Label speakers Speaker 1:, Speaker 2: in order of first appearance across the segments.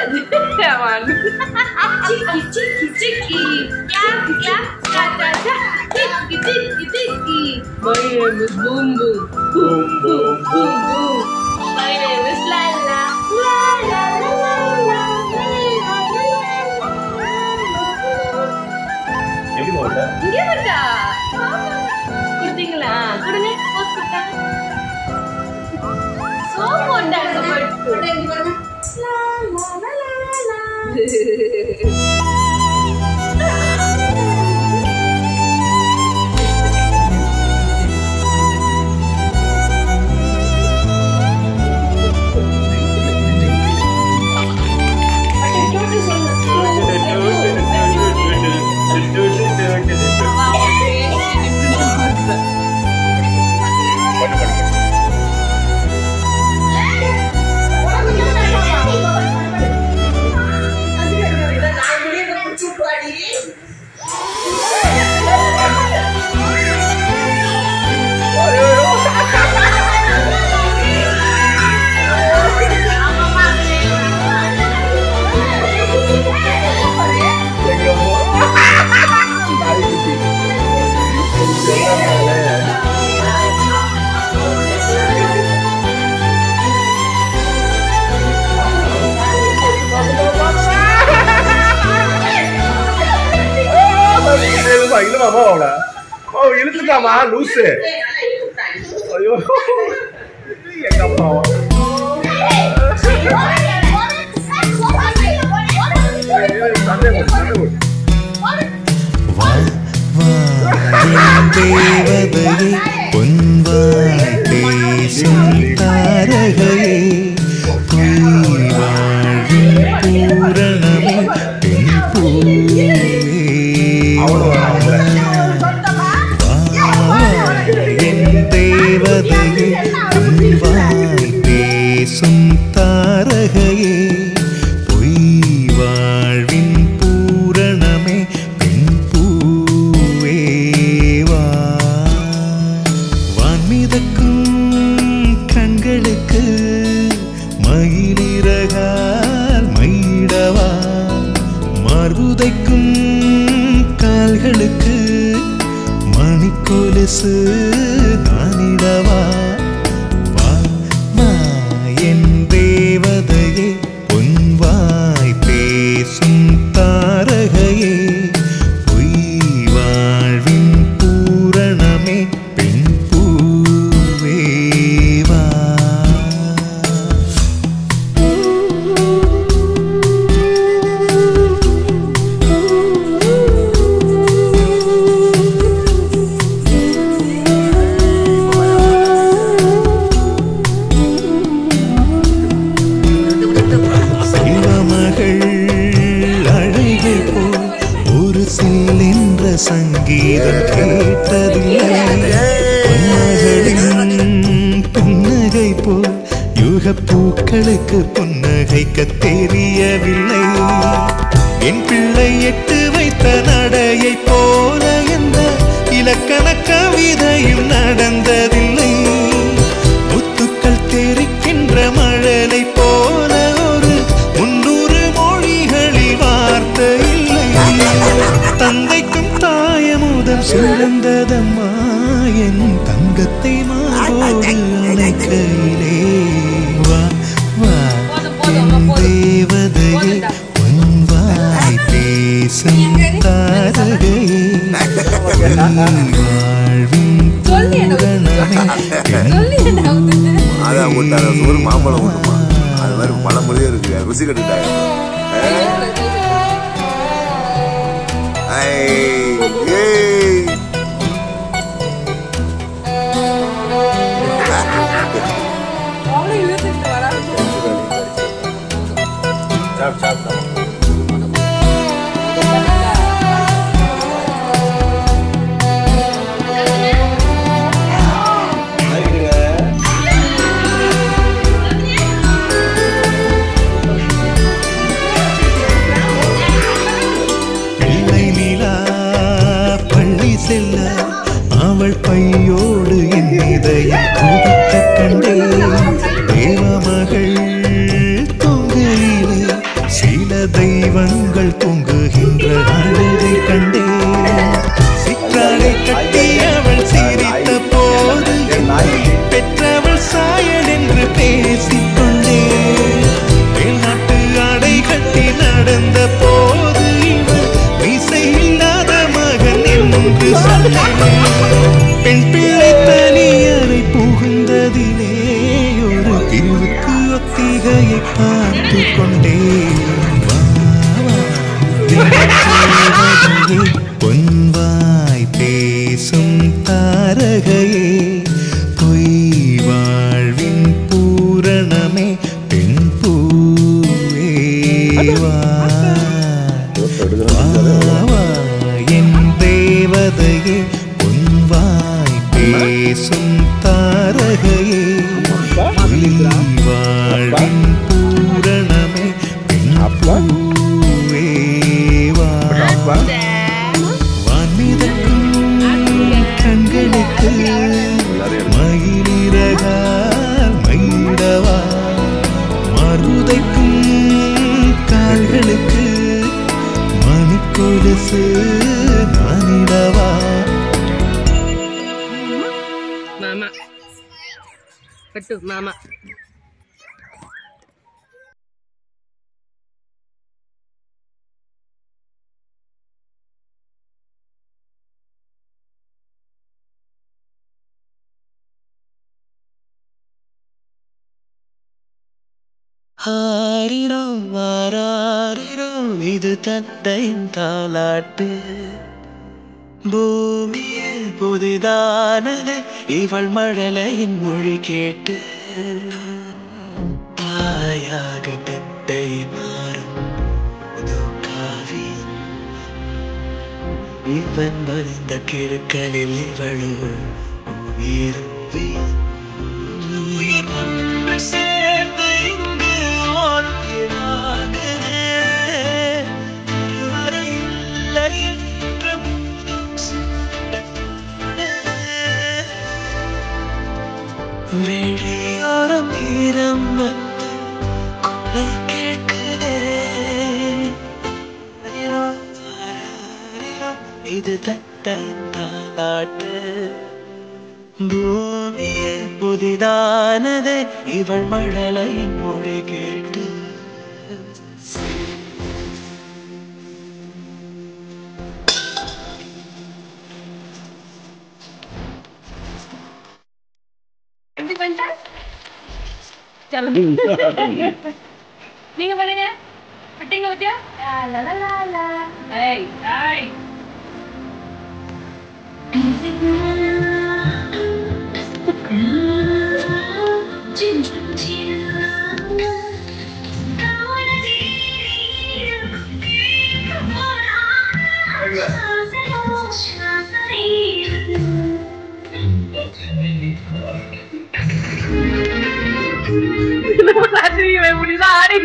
Speaker 1: Come on. Chicky, chicky, chicky. Clap, clap, cha, cha, cha. Chicky, chicky, chicky. My name is Boom Boom.
Speaker 2: Boom, boom,
Speaker 1: Boom Boom. My name is Lala. La, la, la, la, la. La, la, la, la.
Speaker 2: எப்படி போட்ட
Speaker 1: இங்கே வந்தா. கொடுத்தீங்களா கொடுங்க போஸ் கொடுத்தாங்க so போட்டாங்க மட்டும்
Speaker 2: இல்லமாமா அவள ஓ இழுத்துட்டாமா லூசு ஐயோ எங்க அம்மாவா சண்டை போடு, சண்டை போடு.
Speaker 3: வா வா என் தேவதையே பொன்வாய் பேசும் தாரகையே பொய் வாழ்வின் பூரணமே பெண் பூவே என் தேவதையே பொன்வாய் பேசும் தாரகையே பொய் வாழ்வின் பூரணமே பெண் பூவே வா வான்மிதக்கும் கண்களுக்கு மயிலிறகால் மயிடவா மார்புதைக்கும் கால்களுக்கு மணிக்கொலுசு நானிடவா வா வா என் தேவதையே பொன்வாய் பேசும் தாரகையே பொய் வாழ்வின் பூரணமே பெண் பூவே வா செல்வமகள் அழகை போல் ஒரு சில்லென்ற சங்கீதம் கேட்டதில்லை பொன்னகளின் புன்னகை போல் யுக பூக்களுக்கு புன்னகைக்க தெரியவில்லை என் பிள்ளை எட்டு வைத்த நடையை போல எந்த இலக்கண கவிதையும் நடந்ததில்லை முத்துக்கள் தெரிக்கின்ற மழலை போல ஒரு முன்னூறு மொழிகளில் வார்த்தை இல்லை தந்தைக்கும் தாயமுதல் சிறந்ததம்மா என் தங்கத்தை மாவோடு அணைக்கையிலே வா வா என் தேவதையே உன் வாய் பேசும் தாரகையே உன் வாழ்வின் பூரணமே பெண்
Speaker 4: அதான் விட்டாங்க ஒரு மாம்பழம் விட்டுமா அது மாதிரி பல மொழியும் இருக்கு ருசி கட்டுட்டாங்க
Speaker 2: சாப், சாப், சாப்.
Speaker 3: பிள்ளை நிலா பள்ளி செல்ல அவள் பையோடு என் இதயம் துடிக்க கண்டேன் தேவமகள் தொங்கையிலே மார்புதைக்கும் கால்களுக்கு மணிக்கொலுசு நானிடவா
Speaker 1: மாமா கட்டு மாமா
Speaker 3: ஆரிரோ வாராரிரோ இது தந்தையின் தாலாட்டு பூமியில் புதிதானது இவள் மழலையின் மொழி கேட்டு தாயாக பெத்தை மாறும் புது காவியம் இவன் வந்த கிருக்கலில் இவளு உயிர் உயிர் ஒன்று சேர்ந்து இங்கு வாழ்கிறார்களே. இதுவரை இல்லை என்றும் வெளியோரம் ஈரம் வந்து குரல் கேட்குதே இது தட்டாட்டு பூமியே புதிதானது இவள் மழலை மொழி கேட்டு
Speaker 1: எப்படி பண்ணிட்ட சலோ நீங்க பண்ணுங்க விட்டீங்க பத்தியா லா லா லா லா ஏய் ஏய் ராத்திரி இப்படிதான் ஆடி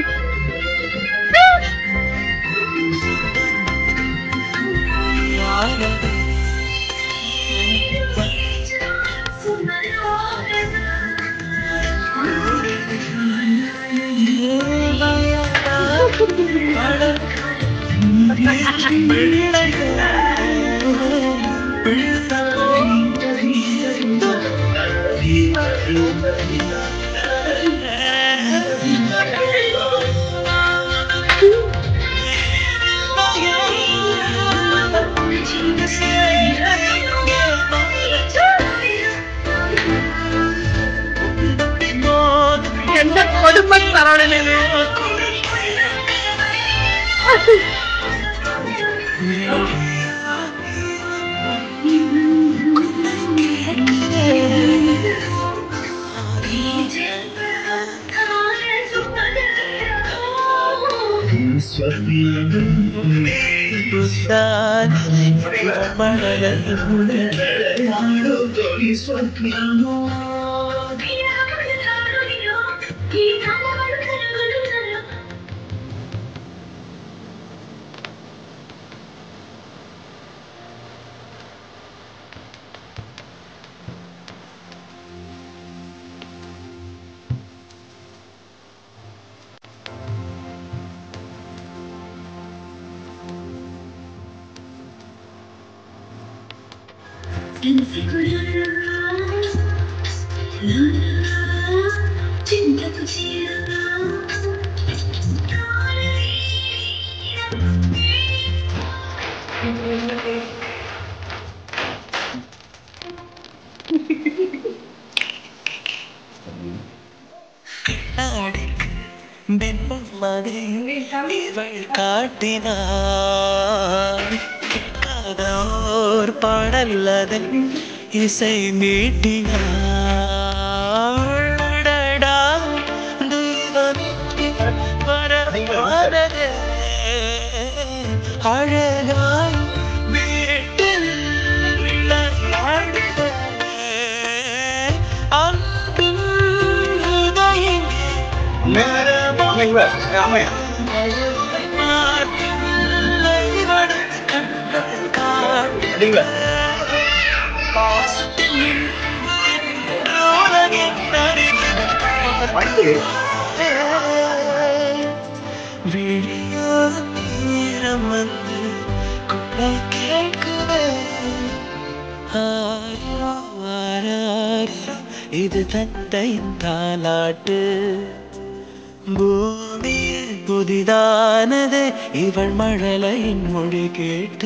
Speaker 1: எந்த கொடுமை சரவணனே
Speaker 3: பிம்பமதை இவள் காட்டினாள் கதோர் பாடல்லதன் இசை மீட்டினாள் அடடா, தெய்வமே, வரமானதே, அழகாய் வீட்டில் விளையாடுதே, அன்பின் இதயமே
Speaker 2: வண்டி
Speaker 3: தூரம் வந்து குரலை கேட்குதே ஆரிரோ, ஆராரிரோ, இது தந்தையின் தாலாட்டு பூமியே புதிதானதே இவள் மழலையின் மொழி கேட்டு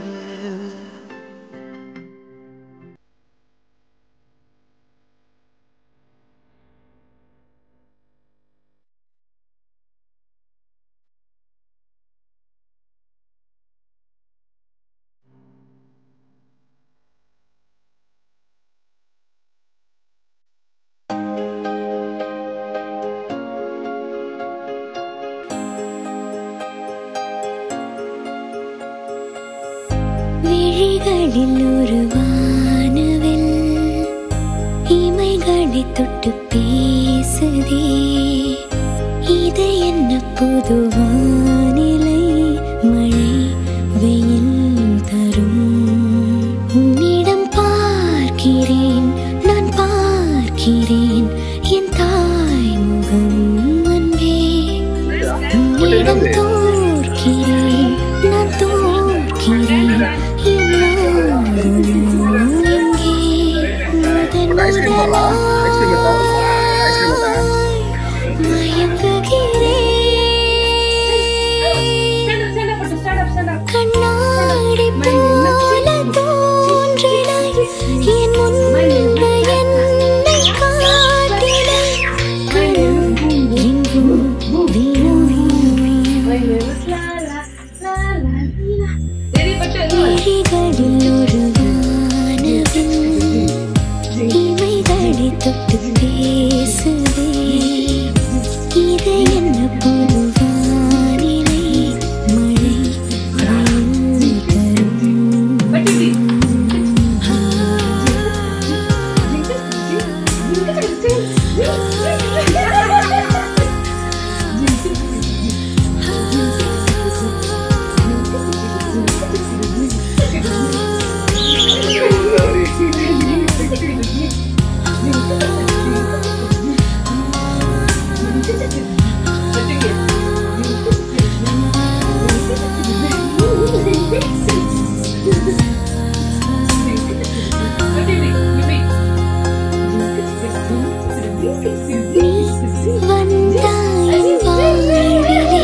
Speaker 5: விழிகளில் ஒரு வானவில் இமைகளை தொட்டு பேசுதே இது என்ன புது வானிலை மழை வெயில் தரும் உன்னிடம் பார்க்கிறேன் நான் பார்க்கிறேன் என் தாய் முகம் அன்பே உன்னிடம் தோற்கிறேன் நான் தோற்கிறேன் என்னாலும் இங்கே முதன்
Speaker 2: ஐஸ்கிரீம் சாப்பிடலாம்? ஐஸ்கிரீம் இருக்கா? ஐஸ்கிரீம் இருக்கா?
Speaker 5: முதலாய் மயங்குகிறேன் கண்ணாடி போல தோன்றினாய் என் முன்பு என்னை காட்டினாய் கணம் எங்கும் வீணாய் விழிகளில் ஒரு வானவில் இமைகளை தொட்டு பேசுதே இது என்ன புது வானிலை மழை வெயில் தரும் நீ வந்தாயின் வாழ்விலே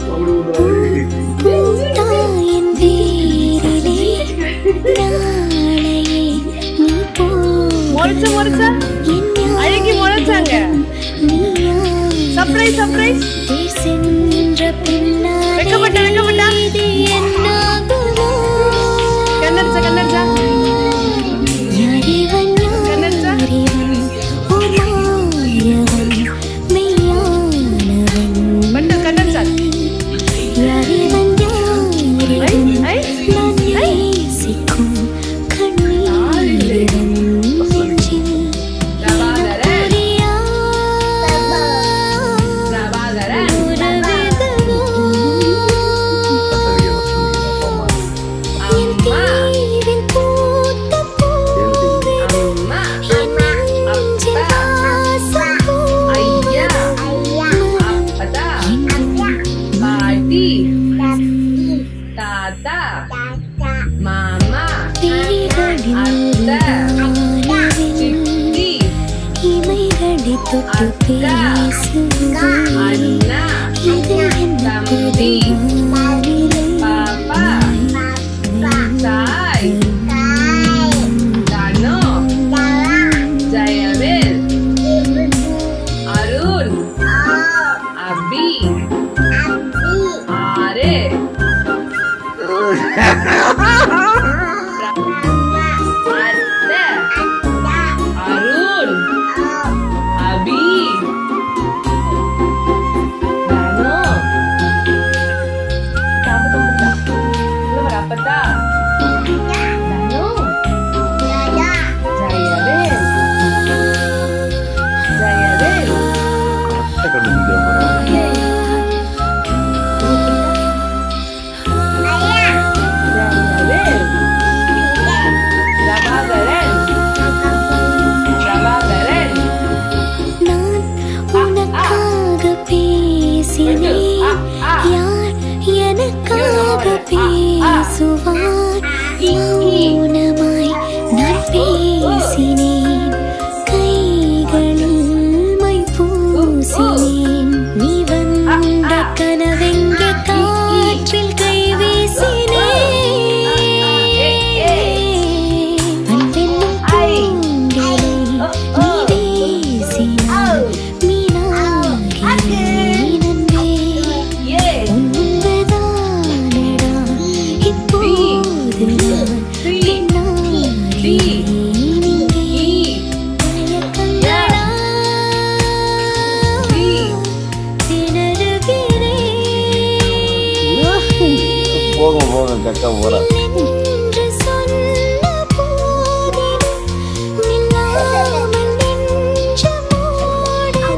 Speaker 5: பூத்தாயின் வீரிலே நாளையே நீ போ
Speaker 1: முறைச்ச முறைச்ச அழகி முறைச்சாங்க சர்ப்ரைஸ் சர்ப்ரைஸ்
Speaker 5: சென்ற பின்னாலே
Speaker 1: வெக்கப்பட்டா, வெக்கப்பட்டா.
Speaker 5: இது என்னாகுமோ?
Speaker 1: கண்ணடிச்சா கண்ணடிச்சா
Speaker 5: யாரிவன்
Speaker 1: கண்ணடிச்சா?
Speaker 5: யாரிவன்? ஓ மாயவன், மெய்யானவன்.
Speaker 1: பட்டு கண்ணடிச்சா
Speaker 5: யாரிவன் யாரிவன்?
Speaker 1: ஐ,
Speaker 5: நான் நேசிக்கும் கண்ணீரிவன் நெஞ்சில்
Speaker 1: பிரபாகரன்
Speaker 5: புரியா
Speaker 1: பிரபாகரன்
Speaker 5: உறவெதுவோ? என்
Speaker 1: அம்மா
Speaker 5: தீவில் பூத்த பூவே
Speaker 1: அம்மா
Speaker 5: என் நெஞ்சில்
Speaker 1: அப்பா
Speaker 5: வாசம் பூவே.
Speaker 1: ஐயா அப்பதா பாட்டி தாத்தா மாமா
Speaker 5: விழிகளில்
Speaker 1: அத்தை
Speaker 5: வானவில்
Speaker 1: சித்தி
Speaker 5: இமைகளை தொட்டு
Speaker 1: அக்கா.
Speaker 5: பேசுதே.
Speaker 1: அண்ணா
Speaker 5: இது என்ன
Speaker 1: தம்பி
Speaker 5: புது வானிலை
Speaker 1: பாப்பா தாய் தனு ஜெயவேல் அருண் அபி ஆறு அத்தை அருண் அபி தனு அப்பத்தா தனு ஜெயவேல் ஜெயவேல் ஜெயவேல் பிரபாகரன் பிரபாகரன்
Speaker 5: நான் உனக்காக பேசினேன்
Speaker 1: ஆ, ஆ.
Speaker 5: யார் எனக்காக பேசுவார் மௌனமாய் நான் பேசினேன் கைகளில் மை பூசினேன் நீ வந்த கனவெங்கே காற்றில் கை வீசினேன் அன்பென்னும் பூங்கிலை நீ வீசினாய் மீனாகி நன்பே உண்மைதானடா இப்போது நான் பெண்ணாகிறேன் இங்கே. உன்னைய கண்டடா, திணறுகிறேன்.
Speaker 2: போகும் போகும் கக்க போற
Speaker 5: நின்று சொன்ன போதிலும் நில்லாமல் நெஞ்சமோடுதே.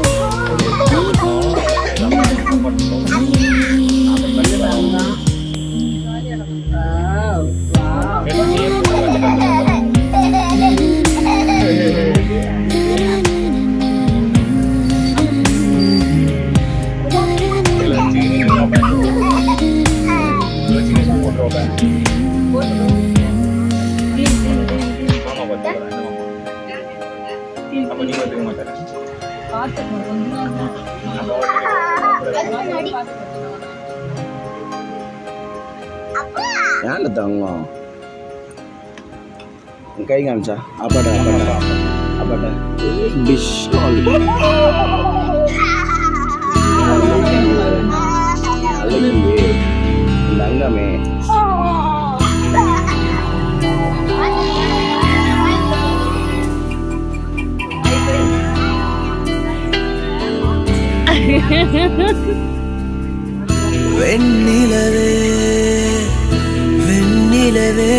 Speaker 2: அப்ப நீங்க வந்துக்க மாட்டேன் ஏன்ல தங்கம் உன் கை காமிச்சா அப்பாட்ட அப்பாட்ட அப்பாட்ட டிஷ் அழகியே இந்த அங்கமே
Speaker 3: வெண்ணிலவே வெண்ணிலவே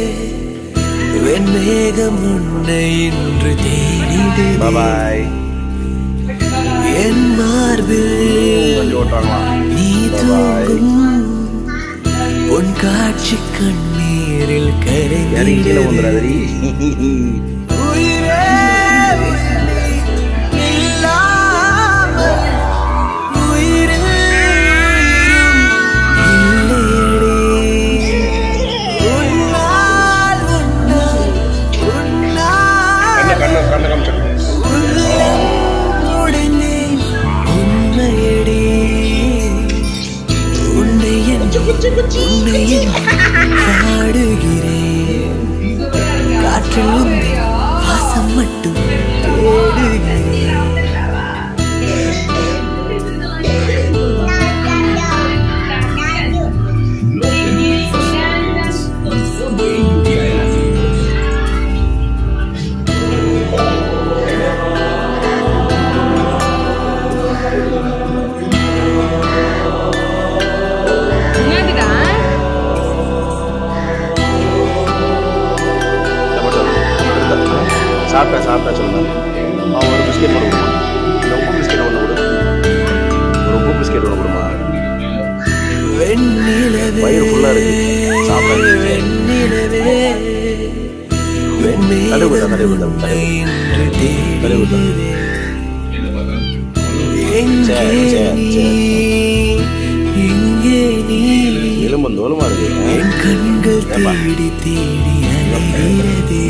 Speaker 3: வெண்மேகம் உன்னை இன்று தேடிடு
Speaker 2: பாய்
Speaker 3: என் மார்பில்
Speaker 2: வண்டி ஓட்டுறாங்களா
Speaker 3: நீ தூங்கும் உன் காட்சி கண்ணீரில்
Speaker 2: இறங்கி கீழே
Speaker 3: கரைந்திடுதே.
Speaker 2: வந்துடாதடி
Speaker 3: உயிரே இல்லாமல் உயிரில் இல்லையடி. உன்னால், உன்னால், உன்னால்
Speaker 2: கண்ணு கண்ணு காமிச்சு
Speaker 3: உடைந்தேன் உண்மையடி. உன்னை என் உன்னை என் பாடுகிறேன் காற்றில் உந்தை வாசம் மட்டும் தேடுகிறேன்
Speaker 1: என்னதுடா
Speaker 2: சாப்பிட்டா சாப்பிட்டா சொல்லுங்க ஆ ஒரு பிஸ்கெட் ஒன்று கொடுமா இந்த உப்பு பிஸ்கெட் ஒன்று கொடு ஒரு உப்பு பிஸ்கெட் ஒன்று கொடுமா
Speaker 3: வெண்ணிலவே
Speaker 2: வயிறு full ஆ இருக்கு. சாப்பிடாதீங்க.
Speaker 3: வெண்ணிலவே
Speaker 2: தடவு விட்டா, தடவு விட்டா,
Speaker 3: வெண்மேகம்
Speaker 2: தடவு.
Speaker 3: இன்று
Speaker 2: தடவு விட்டா.
Speaker 3: தேடுதே. எங்கே
Speaker 2: சரி, சரி,
Speaker 3: நீ
Speaker 2: சரி.
Speaker 3: எங்கே நீ
Speaker 2: எலும்பு தோலுமா இருக்கு
Speaker 3: என் கண்கள்
Speaker 2: ஏப்பா.
Speaker 3: தேடி தேடி அலைகிறதே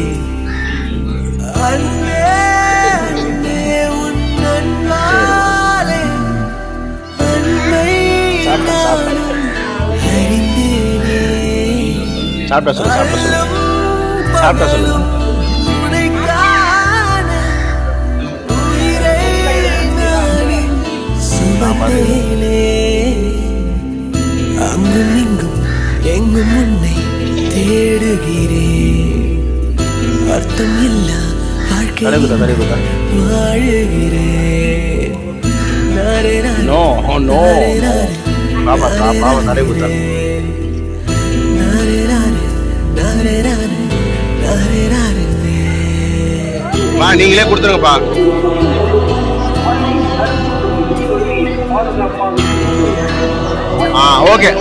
Speaker 3: அன்பே அன்பே, உன் அன்பாலே அன்பை
Speaker 2: சாப்பிட்டா, சாப்பிட்டா.
Speaker 3: நானும் அறிந்தேனே.
Speaker 2: சாப்பிட்டா சொல்லு சாப்பிட்டா சொல்லு சாப்பிட்டா சொல்லு
Speaker 3: உன்னை காண உயிரை நானே சுமந்தேனே. அங்கும் இங்கும் எங்கும் உன்னை தேடுகிறேன் அர்த்தம் இல்லா வாழ்க்கை
Speaker 2: தடவி விட்டா தடவி விட்டா
Speaker 3: வாழுகிறேன் நாரே நாரே,
Speaker 2: நோ நோ
Speaker 3: நாரே நாரே,
Speaker 2: பாப்பா பா- பாவம் தடவி விட்டா
Speaker 3: நாரே நாரே, நாரே நாரே, நாரே நாரே.
Speaker 2: பா நீங்களே கொடுத்துருங்கப்பா ஆ ஓகே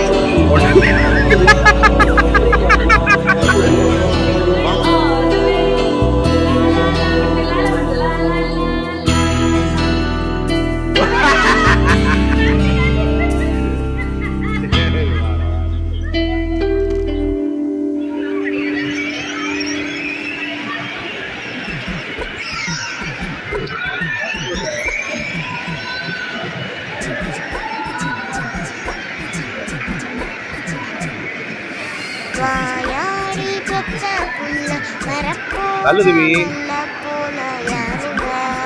Speaker 5: வாயாடி பெற்ற புள்ள வரப்போ
Speaker 2: நல்ல தேவி.
Speaker 5: போல யாருவ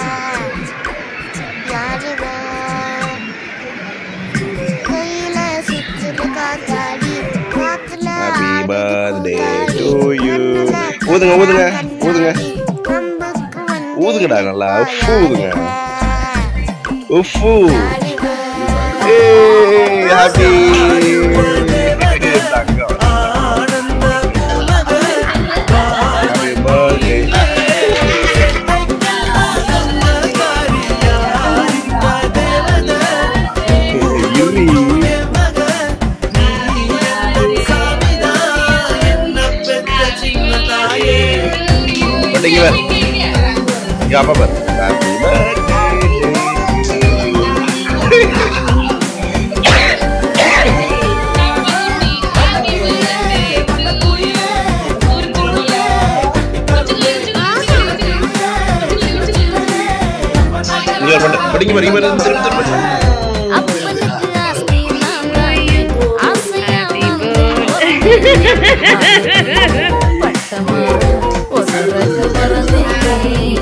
Speaker 5: யாருவ கையில சுத்துது காத்தாடி காத்துல
Speaker 2: Happy
Speaker 5: ஆடுது
Speaker 2: birthday
Speaker 5: கூத்தாடி.
Speaker 2: to you.
Speaker 5: கண்ணுல
Speaker 2: ஊதுங்க, ஊதுங்க,
Speaker 5: கண்ணாடி.
Speaker 2: ஊதுங்க.
Speaker 5: கம்புக்கு வந்து
Speaker 2: ஊதுங்கடா நல்லா, உப்பு ஊதுங்க.
Speaker 5: யாருவ?
Speaker 2: உஃபு
Speaker 5: யாருவ?
Speaker 2: ஏய் ஹாப்பி ஹாப்பி பர்த்டே யுரி பண்டிகை வேற இங்க அப்பா பாரு ஹாப்பி இங்க பண்ண படிங்க பாரு இங்க பாரு திரும்ப திரும்ப
Speaker 5: அப்பனுக்கு ஆஸ்தி நான் தானே, ஆசையா பட்டமா ஒரு ரக பறந்தேன்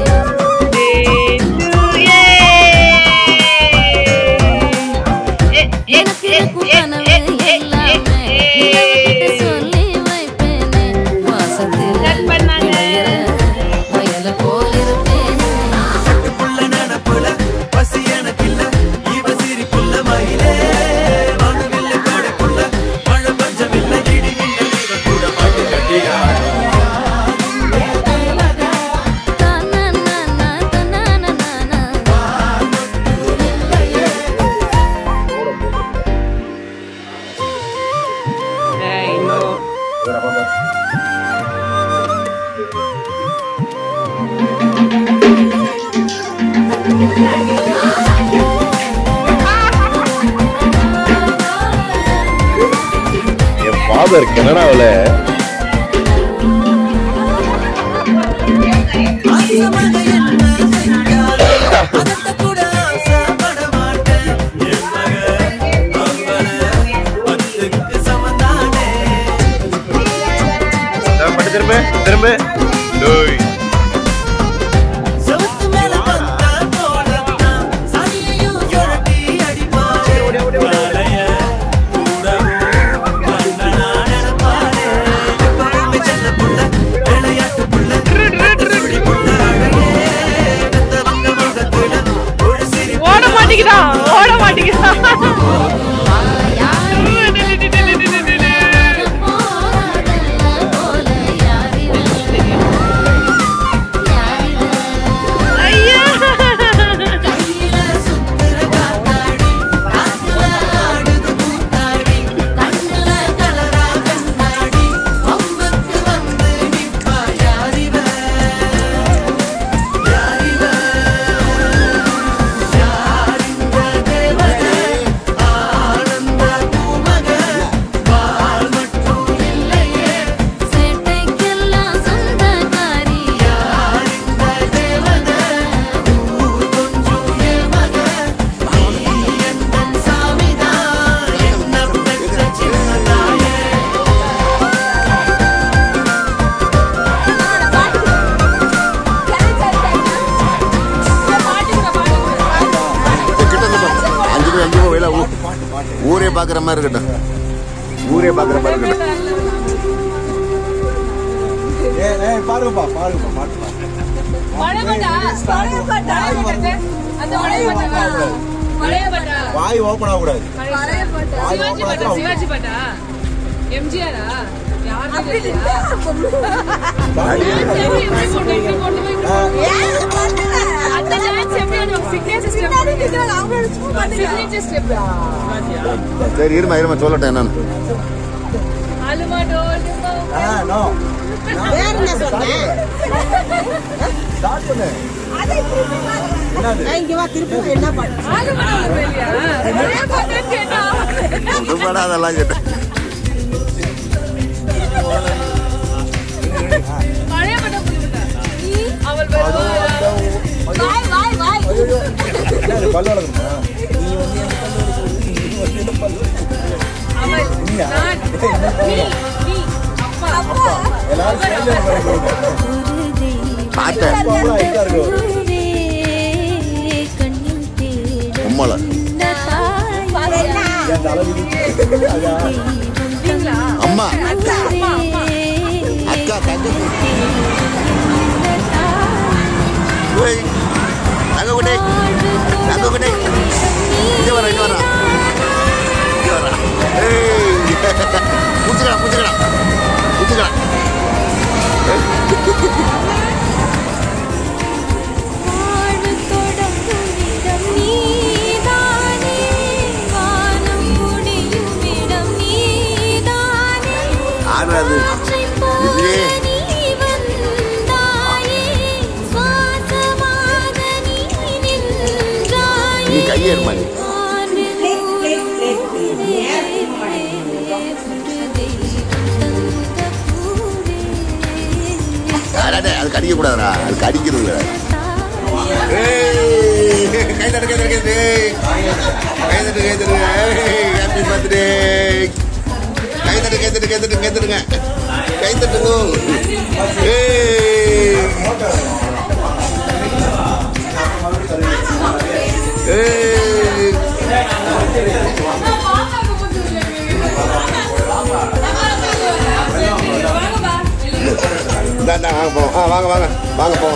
Speaker 5: எனக்கு இருக்கும் கனவு எல்லாமே நிலவுகிட்ட சொல்லி வைப்பேனே வாசத்தில் இளையர வயல போல் இருப்பேனே
Speaker 3: புள்ள நடப்புல பசி எனக்கில்ல இவ சிரிப்புள்ள மயிலே வானவில்ல கடைக்குள்ள மழை பஞ்சமில்ல இடி மின்னல் இவ கூட பாட்டு கட்டியா
Speaker 5: தனனன தனனனன
Speaker 2: என் ஃபாதர் கனடாவில்
Speaker 3: ஆசமக என்ன செஞ்சாலும் அதட்ட கூட ஆசைப்பட மாட்டேன் என் மக அவள பத்துக்கு சமந்தானே
Speaker 2: பட்டு திரும்ப திரும்ப டோய்
Speaker 3: செவுத்து மேல வந்த போலத்தான் சனியையும் சுழட்டி அடிப்பாளே வளைய கூடவும் கண்ணனா நினைப்பாளே எப்பவுமே செல்ல புள்ள விளையாட்டு புள்ள சுடி புள்ள அழகே பெத்தவங்க முகத்துல ஒரு சிரிப்பு
Speaker 1: ஓட மாட்டேங்குதா ஓட மாட்டேங்குதா ஐயா
Speaker 3: கையில சுத்துற காத்தாடி காத்துல ஆடுது கூத்தாடி கண்ணுல கலரா கண்ணாடி வம்புக்கு வந்து நிப்பா யாரிவ யாரிவ யாரிந்த தேவதை ஆனந்த பூமக பால் மட்டும் இல்லையே
Speaker 5: சேட்டைக்கெல்லாம் சொந்தக்காரி
Speaker 3: யாரிந்த தேவதை ஊர் கொஞ்சம் ஏமக நீ எந்தன் சாமிதான் என்ன பெற்ற சின்னதாயே
Speaker 4: கிட்ட இருந்து பாரு. அஞ்சு பேர் அஞ்சு போய் ஊரே பாக்குற மாதிரி இருக்கட்டும் ஊரே பாக்குற மாதிரி இருக்கட்டும்
Speaker 6: வாய் ஓபன் ஆகக்கூடாது
Speaker 1: சிவாஜி பாட்டா சிவாஜி பாட்டா எம்ஜிஆரா யாரு அந்த டான்ஸ் எப்படி அது சிக்னேச்சர் ஸ்டெப் சிக்னேச்சர் ஸ்டெப்
Speaker 4: சரி இருமா இருமா சொல்லட்டேன் என்னன்னு
Speaker 1: அலுமா டோல் அலுமா டோல் இல்லையா ஒரே பாட்டு கேட்டா
Speaker 4: சும்மாடா அதெல்லாம் கேட்டேன்
Speaker 1: பழைய படம் புரியுதா அவள் வருவாளா
Speaker 6: பல்லு வளர்க்கணுமா நீ வந்து
Speaker 1: அவள் நான் நீ நீ
Speaker 4: பாட்டை உம்மல அம்மா அக்கா தங்கச்சி ஓய், தங்க குட்டி தங்க குட்டி இங்க வர இங்க வர இங்க வர ஏய் புடிச்சுக்கலாம் புடிச்சுக்கலாம் புடிச்சுக்கலாம் ஆறாது இதுவே நீ கையேறுமா நீ அடாடே, அது கடிக்க கூடாதுடா அது கடிக்கிறது கை தட்டு கை தட்டு கை தட்டு கை தட்டு கை தட்டு ஹாப்பி பர்த்டே கை தட்டு கை தட்டு கை தட்டு கை தட்டுங்க கை தட்டுங்க ஏய் ஏய் இந்தா, இந்தா, வாங்க போவோம் ஆ வாங்க வாங்க வாங்க போவோம்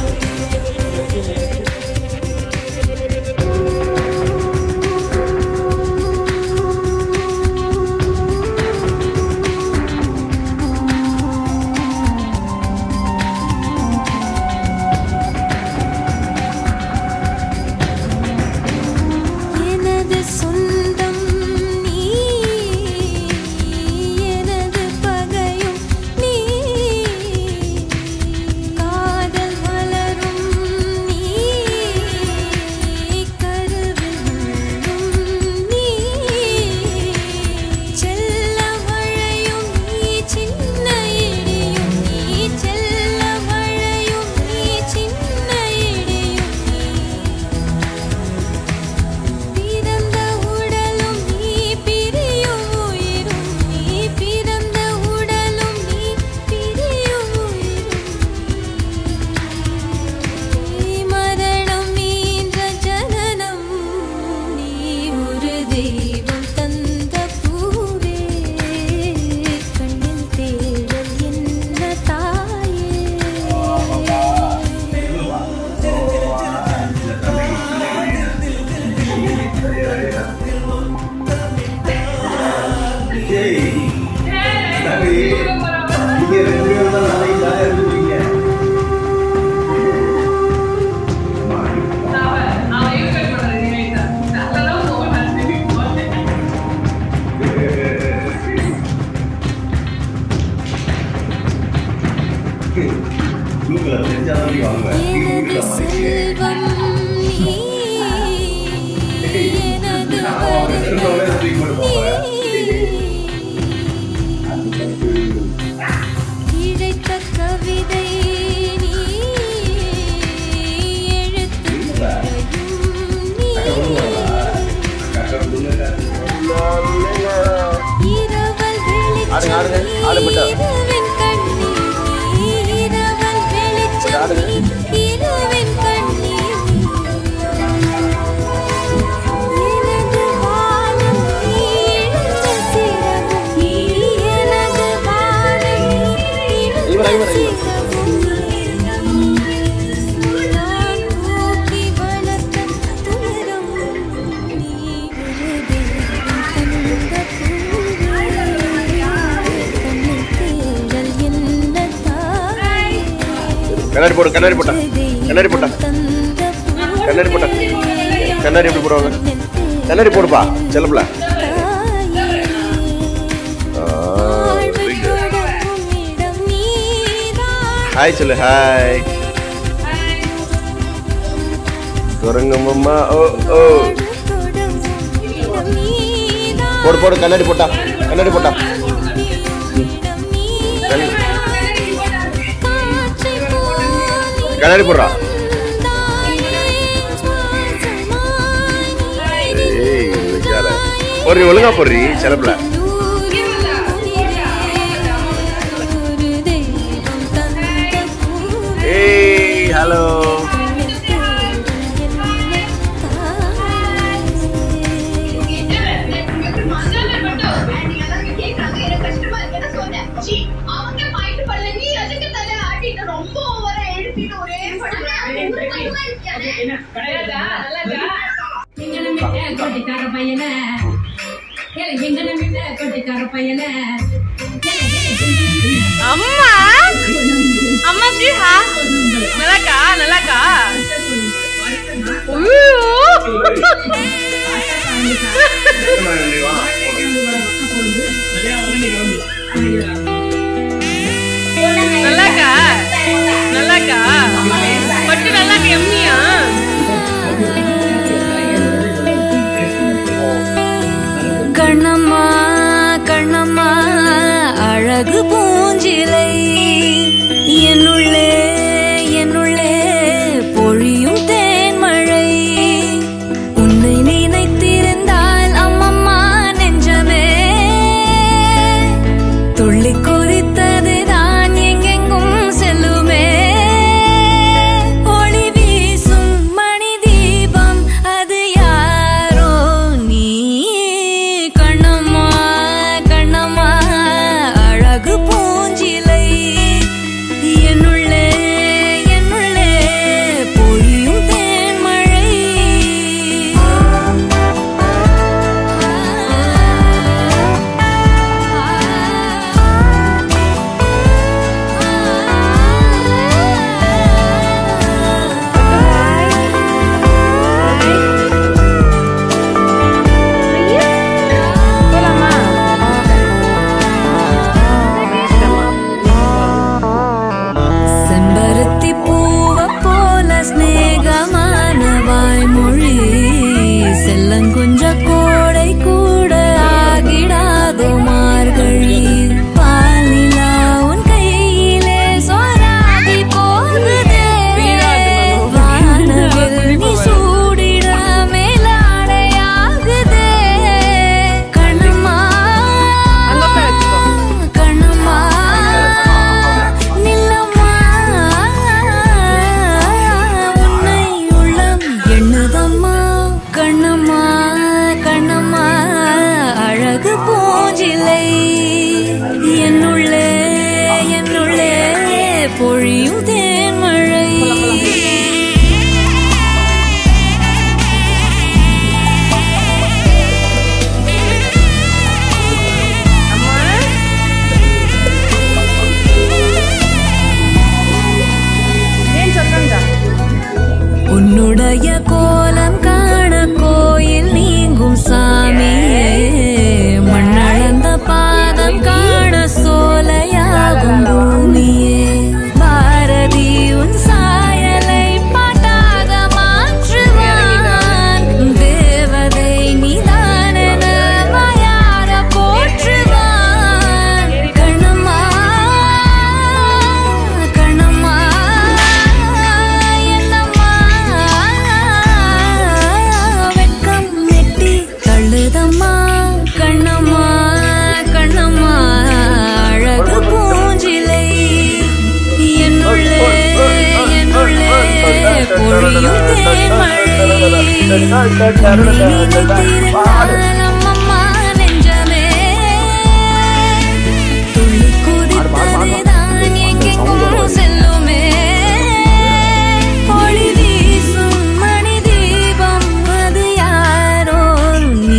Speaker 5: எனது சொந்தம் நீ எனது பகையும் நீ காதல் மலரும் நீ கருவில் முள்ளும் நீ செல்ல மழையும் நீ சின்ன இடியும் நீ செல்ல மழையும் நீ சின்ன இடியும் நீ பிறந்த உடலும் நீ பிரியும் உயிரும் நீ பிறந்த உடலும் நீ பிரியும் உயிரும் நீ மரணம் நீன்ற ஜனனம் நீ ஒரு தெய்வம் தந்த பூவே கண்ணில் தேடல் என்ன தாயே எனது செல்வம் நீ எனது வருடம் நீ இழைத்த கவிதை நீ எழுத்துக்களையும் நீ இரவல்
Speaker 2: ஆடுங்க, ஆடுங்க. ஆடு
Speaker 5: வெளிச்சம்
Speaker 2: மட்டும்.
Speaker 5: இரவின் கண்ணீர் நீ இரவல் வெளிச்சம் நீ இரவின் கண்ணீர் எனது வானம் நீ இழந்த சிறகும் நீ எனது வானம் நீ இழந்த சிறகும் நான் தூக்கி வளர்த்த துயரம் நீ ஒரு தெய்வம் தந்த பூவே கண்ணில் தேடல் என்ன தாயே
Speaker 2: கண்ணாடி போடு கண்ணாடி போட்டா கண்ணாடி போட்டா கண்ணாடி போட்டா கண்ணாடி எப்படி போடுவாங்க கண்ணாடி போடுப்பா செல்லப்பில்ல ஹாய் சொல்லு ஹாய் குரங்கம்மா ஓ ஓ போடு போடு கண்ணாடி போட்டா கண்ணாடி போட்டா கண்ணாடி போடுறா ஏய் வைக்காத போடுறி ஒழுங்கா போடுறி செலப்பில்
Speaker 1: பையனை ஏல எங்கன விட்ட கொட்டிக்கார பையனை ஏல, ஏல, எங்கன விட்ட
Speaker 7: அம்மா அம்மா எப்படிடா நல்லாக்கா நல்லாக்கா நல்லாக்கா நல்லாக்கா பட்டு நல்லாக்கா எம்மியா
Speaker 5: கண்ணம்மா கண்ணம்மா அழகு பூஞ்சிலை என்னுள்ளே என்னுள்ளே பொழியும் தேன்மழை உன்னை நினைத்திருந்தால் அம்மம்மா நெஞ்சமே துள்ளி குறித்தது தான் எங்கெங்கும் செல்லுமே ஒளி வீசும் மணி தீபம் அது யாரோ நீ கண்ணம்மா கண்ணம்மா அழகு பூஞ்சிலை என்னுள்ளே என்னுள்ளே பொழியும் தேன்மழை செம்பருத்தி பூவ போல ஸ்நேகமான வாய்மொழி செல்லங்குஞ்ச கோடை கூட ஆகிடாதோ மார்கழி பாலிலா உன் கையிலே சோராதி போகுதே வானவில் நீ சூடிட மேலாடையாகுதே கண்ணம்மா கண்ணம்மா நில்லம்மா உன்னை உள்ளம் எண்ணுதம்மா கண்ணம்மா கண்ணம்மா அழகு பூஞ்சிலை என்னுள்ளே என்னுள்ளே பொழியும் தேன்மழை உன்னுடைய கோலம் காண கோயில் நீங்கும் சாமியே மண்ணளந்த பாதம் காண சோலையாகும் பூமியே பாரதி உன் சாயலை பாட்டாக மாற்றுவான் தேவதை நீதானென வாயார போற்றுவான் கண்ணம்மா கண்ணம்மா என்னம்மா வெட்கம் நெட்டி தள்ளுதம்மா கண்ணம்மா கண்ணம்மா அழகு பூஞ்சிலை என்னுள்ளே என்னுள்ளே பொழியும் தேன்மழை நினைத்திருந்தால் அம்மம்மா நெஞ்சமே துள்ளி குதித்ததுதான் எங்கெங்கும் செல்லுமே ஒளி வீசும் மணி தீபம் அது யாரோ நீ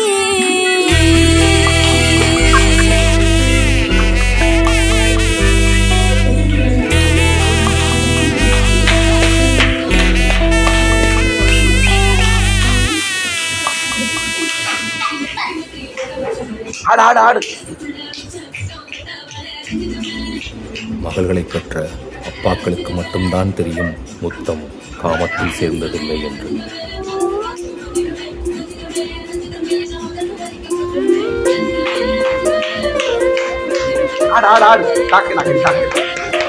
Speaker 2: ஆடு ஆடு ஆடு
Speaker 8: மகள்களை பெற்ற அப்பாக்களுக்கு மட்டும்தான் தெரியும் முத்தம் காமத்தில் சேர்ந்ததில்லை என்று
Speaker 2: ஆடு ஆடு ஆடு டாக்கு டாக்கு டாக்கு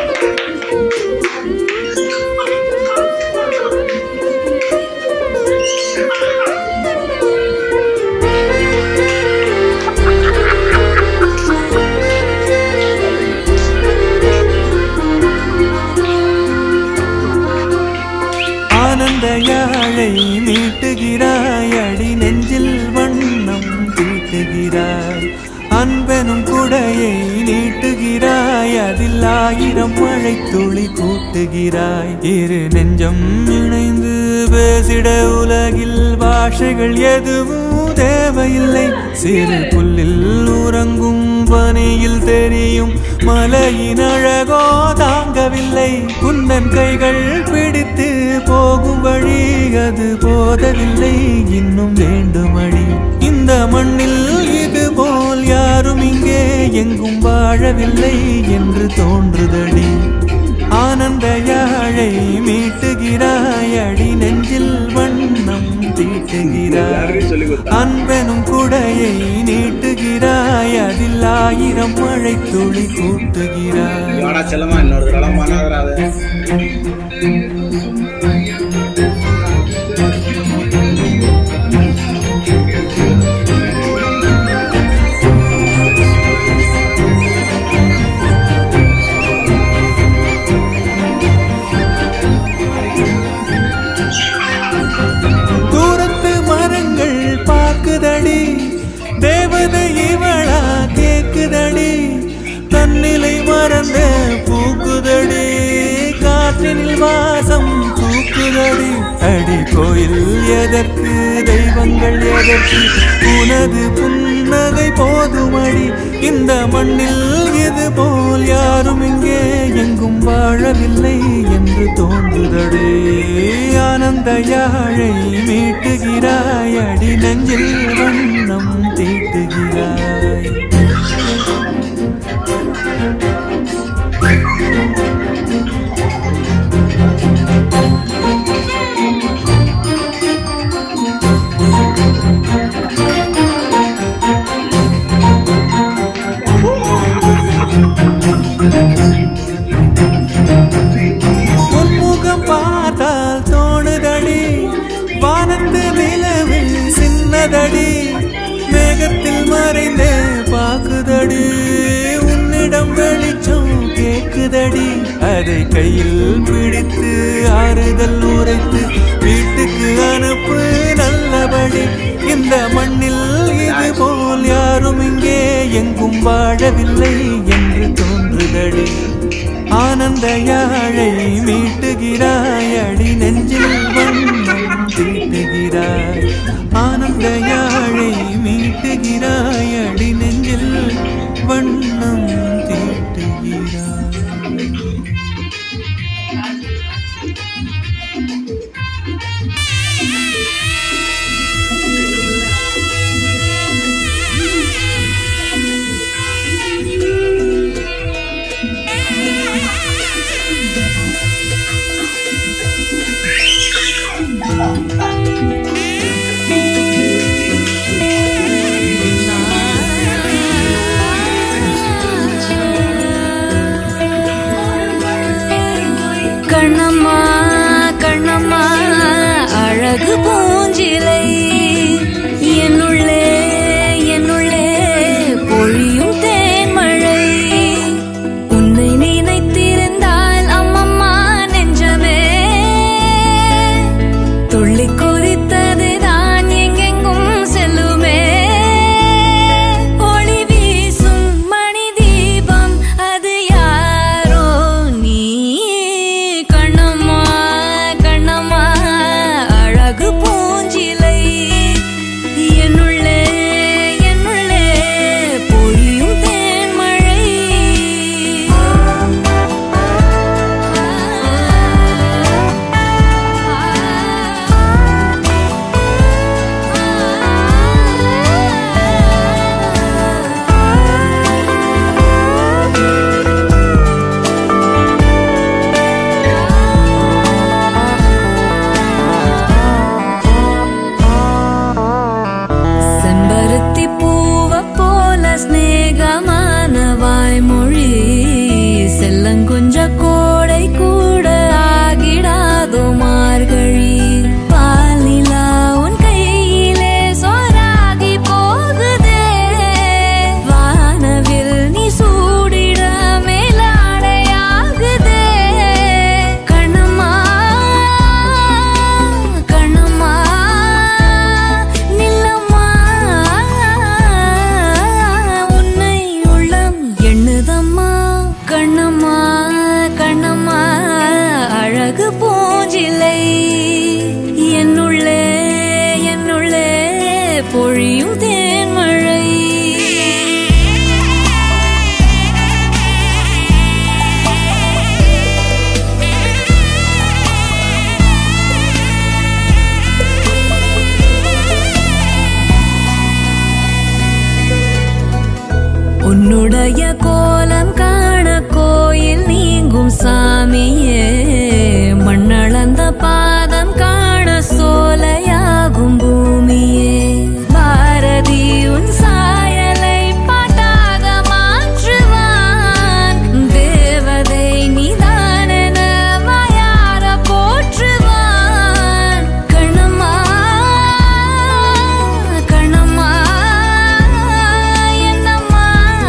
Speaker 3: ஆனந்த யாழை நீட்டுகிறாய் அடி நெஞ்சில் வண்ணம் தீட்டுகிறாய் அன்பெனும் குடையை நீட்டுகிறாய் அதில் ஆயிரம் மழை துளி கூட்டுகிறாய் இரு நெஞ்சம் இணைந்து பேசிட உலகில் பாஷைகள் எதுவும் தேவையில்லை சிறு புல்லில் உறங்கும் பனியில் தெரியும் மலையின் அழகோ தாங்கவில்லை குந்தன் கைகள் பிடித்து போகும் வழி அது போதவில்லை இன்னும் வேண்டுமடி இந்த மண்ணில் இது போல் யாரும் இங்கே எங்கும் வாழவில்லை என்று தோன்றுதடி ஆனந்த யாழை மீட்டுகிறாய் அடி நெஞ்சில் வண்ணம் தீட்டுகிறாய் அன்பெனும் குடையை நீட்டுகிறாய் அதில் ஆயிரம் மழை துளி கூட்டுகிறாய்
Speaker 6: வாடா செல்லமா இன்னொரு தடவை பண்ணாதராத
Speaker 3: தூரத்து மரங்கள் பார்க்குதடி தேவதை இவளா கேக்குதடி தன்னிலை மறந்த பூக்குதடி காற்றினில் வாசம் தூக்குதடி அடி கோயில் எதற்கு தெய்வங்கள் எதற்கு உனது புன்னகை போதுமடி இந்த மண்ணில் இது போல் யாரும் இங்கே எங்கும் வாழவில்லை என்று தோன்றுதடி ஆனந்த யாழை மீட்டுகிறாய் அடி நெஞ்சில் வண்ணம் தீட்டுகிறாய் உன்முகம் பார்த்தால் தோணுதடி வானத்து நிலவில் சின்னதடி மேகத்தில் மறைந்தே பாக்குதடி உன்னிடம் வெளிச்சம் கேக்குதடி அதை கையில் பிடித்து ஆறுதல் உரைத்து வீட்டுக்கு அனுப்பு நல்லபடி இந்த மண்ணில் இது போல் யாரும் இங்கே எங்கும் வாழவில்லை என்று தோன்றுதடி ஆனந்த யாழை மீட்டுகிறாய் அடி நெஞ்சில் வண்ணம் தீட்டுகிறாய் ஆனந்த யாழை மீட்டுகிறாய் அடி நெஞ்சில் வண்ணம் தீட்டுகிறாய்
Speaker 5: கண்ணம்மா கண்ணம்மா அழகு பூஞ்சிலை என்னுள்ளே என்னுள்ளே பொழியும் தேன்மழை உன்னை நினைத்திருந்தால் அம்மம்மா நெஞ்சமே துள்ளி கொதித்தது தான் எங்கெங்கும் செல்லுமே ஒளி வீசும் மணி தீபம் அது யாரோ நீ கண்ணம்மா கண்ணம்மா அழகு பூஞ்சிலை என்னுள்ளே என்னுள்ளே பொழியும் தேன்மழை செம்பருத்தி பூவ போல ஸ்நேகமான வாய்மொழி செல்லங்குஞ்ச கோடை கூட ஆகிடாதோ மார்கழி பாலிலா உன் கையிலே சோறாகி போகுதே வானவில் நீ சூடிட மேலாடையாகுதே கண்ணம்மா கண்ணம்மா நில்லம்மா உன்னை உள்ளம் எண்ணுதம்மா கண்ணம்மா உன்னுடைய கோலம் காண கோயில் நீங்கும் சாமியே மண்ணளந்த பாதம் காண சோலையாகும் பூமியே பாரதி உன் சாயலை பாட்டாக மாற்றுவான் தேவதை நிதானன வாயார போற்றுவான் கணமா கணமா என்னம்மா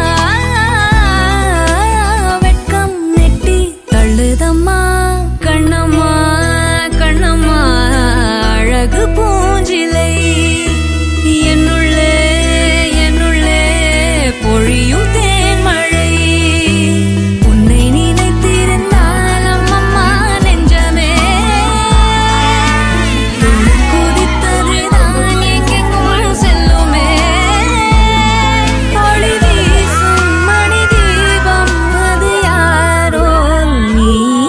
Speaker 5: வெட்கம் நெட்டி தள்ளுதம்மா கண்ணம்மா கண்ணம்மா அழகு பூஞ்சிலை என்னுள்ளே என்னுள்ளே பொழியும் தேன்மழை உன்னை நினைத்திருந்தால் அம்மம்மா நெஞ்சமே துள்ளும் குதித்ததுதான் எங்கெங்கும் செல்லுமே ஒளி வீசும் மணி தீபம் அது யாரோ நீ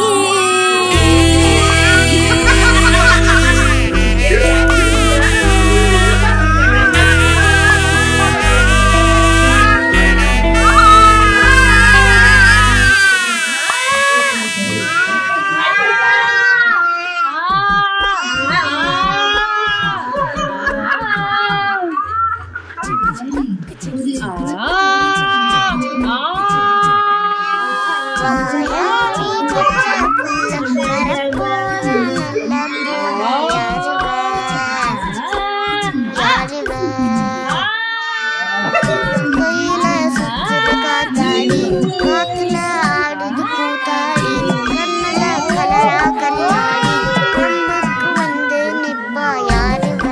Speaker 9: கையில சுத்துற காத்தாடி காத்துல ஆடுது கூத்தாடி கண்ணுல கலரா கண்ணாடி கொம்புக்கு வந்து நிப்பா யாருவ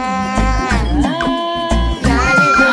Speaker 9: யாருவ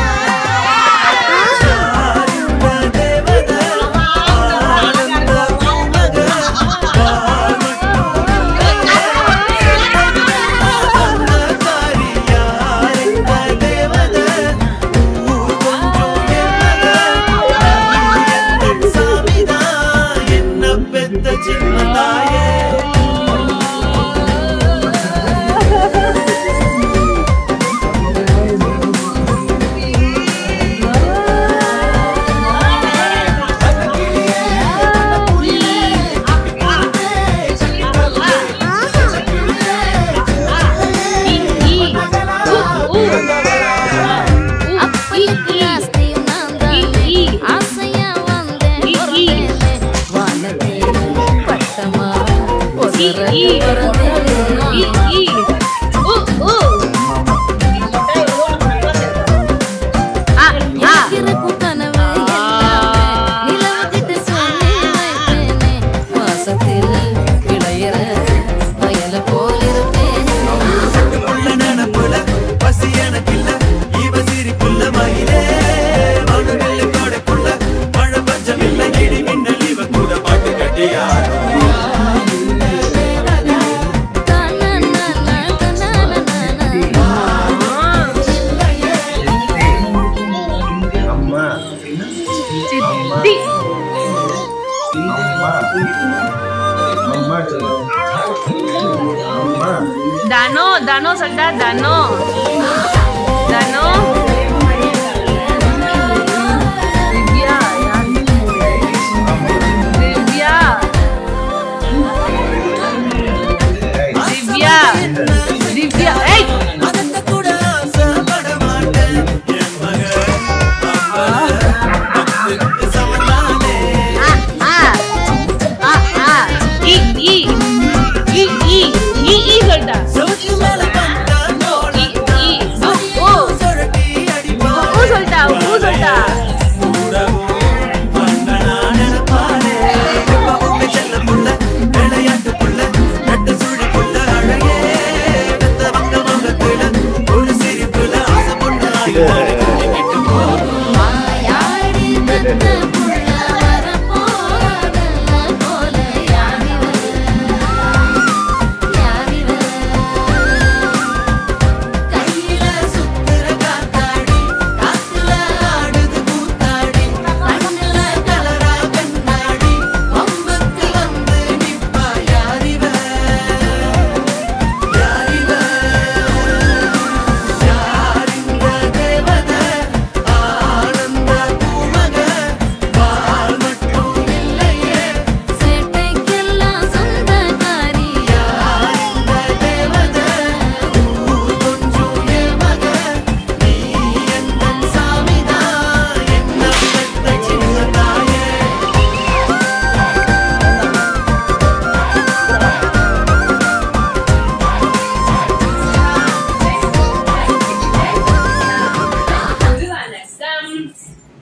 Speaker 9: அப்பனுக்கு ஆஸ்தியும் நான் தானே ஆசையா வந்தேன் பிறந்தேனே. வானத்திலே பட்டமா ஒரு ரகம் பிறந்தேனே. இருக்கிற கனவு எல்லாமே நிலவுக்கிட்ட சொல்லி வைப்பேனே. வாசத்தில் விளையிற வயல போல் இருப்பேனே
Speaker 3: உள்ள நினப்புல பசி எனக்கில்ல இவ சிரிப்புள்ள மயிலே மனுவில் கொடைக்குள்ள மழை பஞ்சம் இல்ல இடி மின்னல் இவ கூட பாட்டு கட்டியாரோ
Speaker 2: அம்மா
Speaker 1: சித்தி
Speaker 2: அம்மா அம்மா சொல்லு அம்மா
Speaker 1: தானோ தானோ சொல்லிட்டா தானோ தானோ திவ்யா யாரு? திவ்யா திவ்யா திவ்யா ஏய்
Speaker 3: அதத்த கூட ஆசைப்பட மாட்டேன் என் மக அம்மாவுக்கு சமந்தானே
Speaker 1: ஆ ஆ ஆ இ இ இ இ இ இ சொல்லிட்டா
Speaker 3: சோக்கு மேல பந்தா நோடி
Speaker 1: இ இ ஓ
Speaker 3: சொரட்டி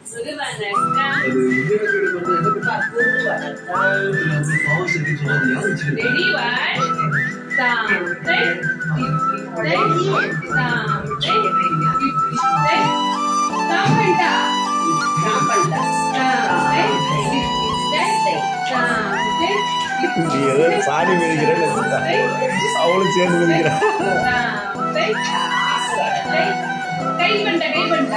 Speaker 1: ஒரு வணக்கம்
Speaker 6: அது இந்தியாவுக்கு எடுக்கிறது என்ன
Speaker 1: ரெடி ஒன் சாம்பை சாம்பை சாம்பை சாம்பண்டா சாம்பண்டா சாம்பை சாம்பை
Speaker 2: நீ ஏதோ சாணி மிதிக்கிறேன்னு வச்சுக்கா. அவளும் சேர்ந்து மிதிக்கிறான்
Speaker 1: சாம்பை சாம்பை கை பண்ண கை பண்ண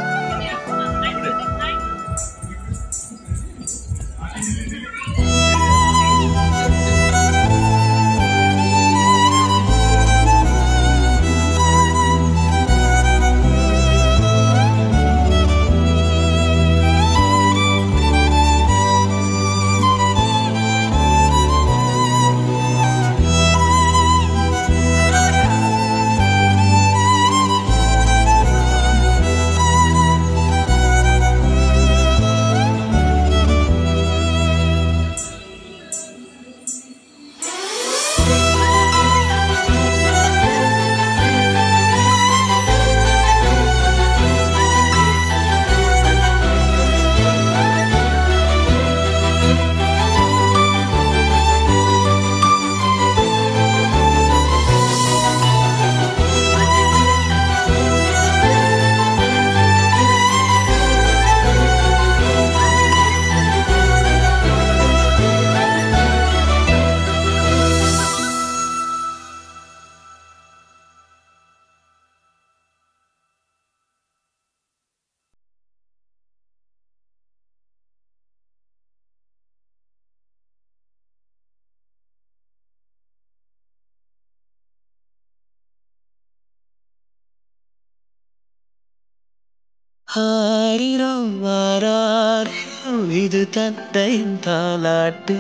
Speaker 3: ஆயிரம் ஆறாயிரம் இது தந்தையின் தாலாட்டு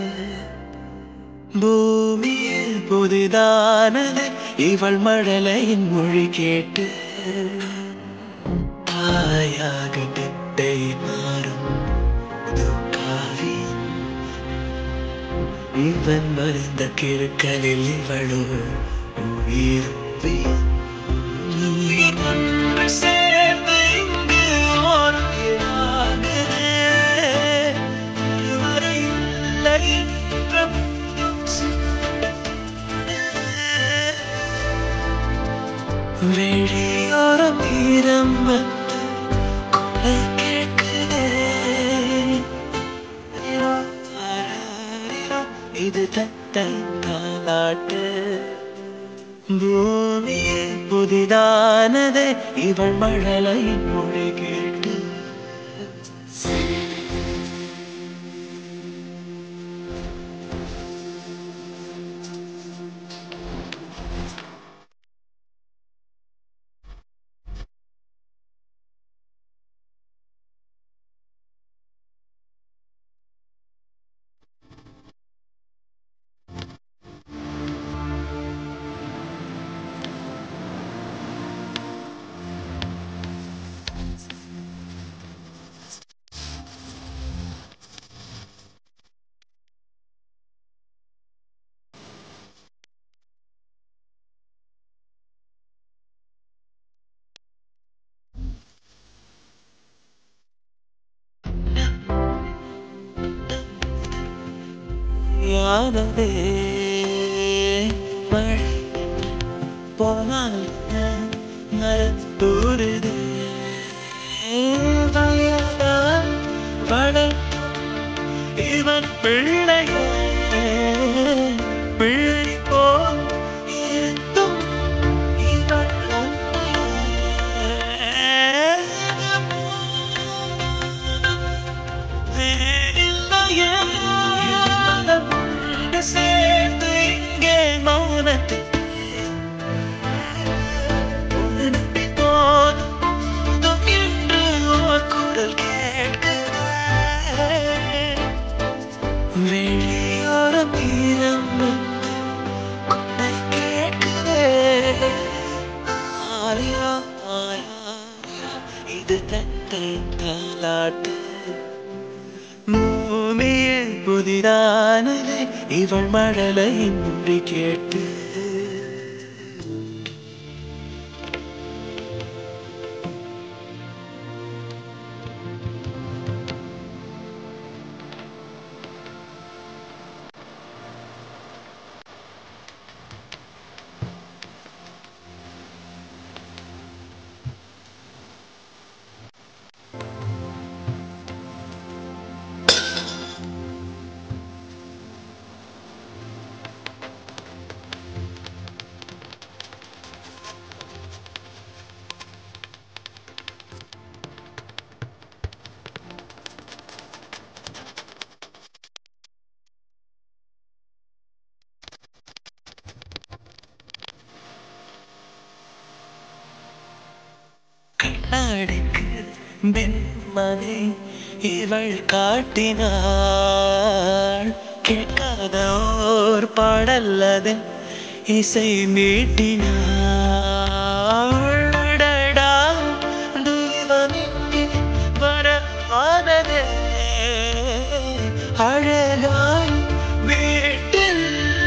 Speaker 3: பூமியில் புதிதானது இவள் மழலையின் மொழி கேட்டு தாயாக பெட்டை மாறும் புது காவி இவன் மருந்த கிருக்கலில் இவளோ உயிர் ஒன்று சேர்ந்து இங்கு ஓர் உயிராகுதே. இதுவரை இல்லை என்ற வெளியோரம் ஈரம் வந்து கொலை கேட்குதே. இரோ, அரரிரோ, இது தத்தை தாலாட்டு பூமியே புதிதானதே இவள் மழலையின் மொழி கேட்டு யானதே மழை போனால் மரத்தூருது வயதால் வளர் இவன் பிள்ளையே பிள்ளை போல் இருந்தும் இவள் சேர்ந்து இங்கே மௌனத்தை போதும் என்று ஓர் குரல் கேட்க வெளியோரம் ஈரம் வந்து கொடை கேட்குதே ஆரியா ஆரியா இது தத்தை தாலாட்டு பூமியே புதிதானதே இவள் மழலையின் மொழி கேட்டு
Speaker 10: அடைக்குது மென்மனை இவள் காட்டினாள் கேட்காத ஓர் பாடல்லது இசை மீட்டினாள் அடடா, தெய்வமிங்கே வரவானதே அழகாய் வீட்டில்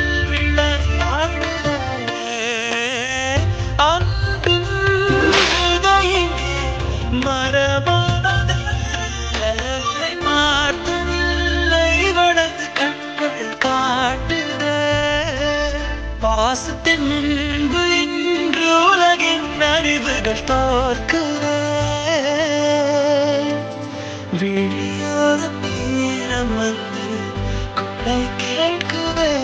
Speaker 10: விளையாடுதே அன்பின் உதயமே மரபானதே மாற்றமில்லை வளர்ந்து கண்கள் காட்டுதே பாசத்தின் முன்பு இன்று உலகின் அறிவுகள் தோற்குதே விழியோர நேரம் வந்து குறை கேட்குதே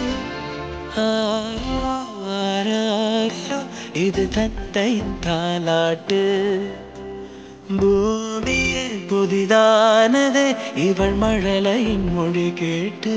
Speaker 10: ஆராரோ, இது தத்தை தாலாட்டு பூமியே புதிதானது இவள் மழலையின் மொழி கேட்டு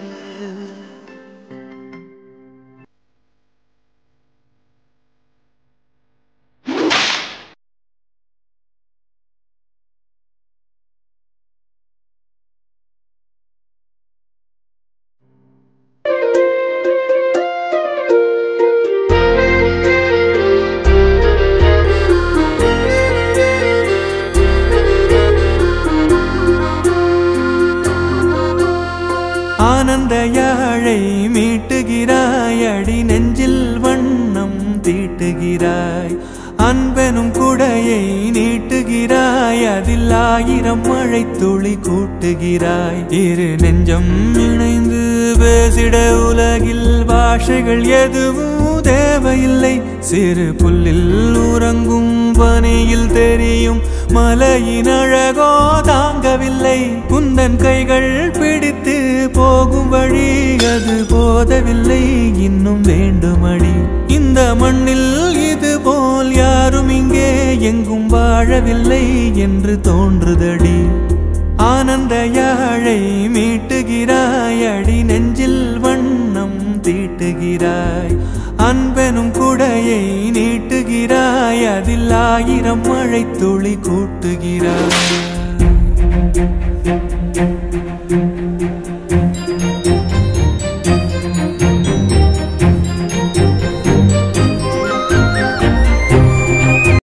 Speaker 11: ஆனந்த யாழை மீட்டுகிறாய் அடி நெஞ்சில் வண்ணம் தீட்டுகிறாய் அன்பெனும் குடையை நீட்டுகிறாய் அதில் ஆயிரம் மழை துளி கூட்டுகிறாய் இரு நெஞ்சம் இணைந்து பேசிட உலகில் பாஷைகள் எதுவும் தேவையில்லை சிறு புல்லில் உறங்கும் பனியில் தெரியும் மலையின் அழகோ தாங்கவில்லை குந்தன் கைகள் பிடித்து போகும் வழி அது போதவில்லை இன்னும் வேண்டுமடி இந்த மண்ணில் இது போல் யாரும் இங்கே எங்கும் வாழவில்லை என்று தோன்றுதடி ஆனந்த யாழை மீட்டுகிறாய் அடி நெஞ்சில் வண்ணம் தீட்டுகிறாய் அன்பெனும் குடையை நீட்டுகிறாய் அதில் ஆயிரம் மழை துளி கூட்டுகிறாய்